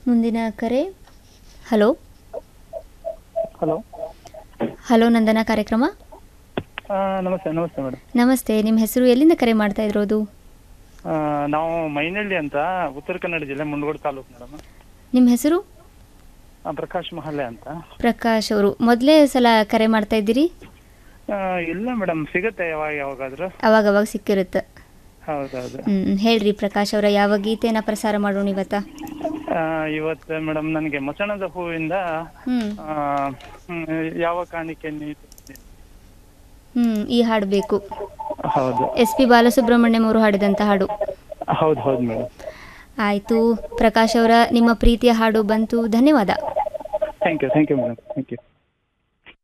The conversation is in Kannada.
ಮುಂದಿನ ಕರೆ ಹಲೋ ಹಲೋ ಹಲೋ ನಂದನ ಕಾರ್ಯಕ್ರಮ ನಮಸ್ತೆ ನಮಸ್ತೆ ಮೇಡಮ್ ನಮಸ್ತೆ ನಿಮ್ಮ ಹೆಸರು ಎಲ್ಲಿಂದ ಕರೆ ಮಾಡ್ತಾ ಇರೋದು ನಾವು ಮೈನಳ್ಳಿ ಅಂತ ಉತ್ತರ ಕನ್ನಡ ಜಿಲ್ಲೆ ಮುಂಡಗೋಡು ತಾಲೂಕು ಮೇಡಮ್ ನಿಮ್ಮ ಹೆಸರು ಪ್ರಕಾಶ್ ಮಹಲ್ಲೆ ಅಂತ ಪ್ರಕಾಶ್ ಅವರು ಮೊದಲೇ ಸಲ ಕರೆ ಮಾಡ್ತಾ ಇದ್ದೀರಿ ಆ, ಇಲ್ಲ ಮೇಡಮ್ ಸಿಗುತ್ತೆ ಯಾವಾಗ ಯಾವಾಗಾದ್ರೂ ಅವಾಗ ಅವಾಗ ಸಿಕ್ಕಿರುತ್ತೆ ಹೌದೌದು ಹ್ಮ್ ಹೇಳ್ರಿ ಪ್ರಕಾಶ್ ಅವರ ಯಾವ ಗೀತೆನ ಪ್ರಸಾರ ಮಾಡೋಣ ಇವತ್ತ ಆ, ಇವತ್ತು ಮೇಡಮ್ ನನಗೆ ಮಚಣದ ಹೂವಿಂದ ಹ್ಮ್ ಆ, ಹ್ಮ್, ಯಾವ ಕಾಣಿಕೆ ನೀಡಿ ಹ್ಮ್ ಈ ಹಾಡು ಬೇಕು ಹೌದು ಎಸ್ ಪಿ ಬಾಲಸುಬ್ರಹ್ಮಣ್ಯಂ ಅವರು ಹಾಡಿದಂತ ಹಾಡು ಹೌದು ಹೌದು ಮೇಡಮ್ ಆಯ್ತು ಪ್ರಕಾಶ್ ಅವರ ನಿಮ್ಮ ಪ್ರೀತಿಯ ಹಾಡು ಬಂತು ಧನ್ಯವಾದ thank you thank you madam thank you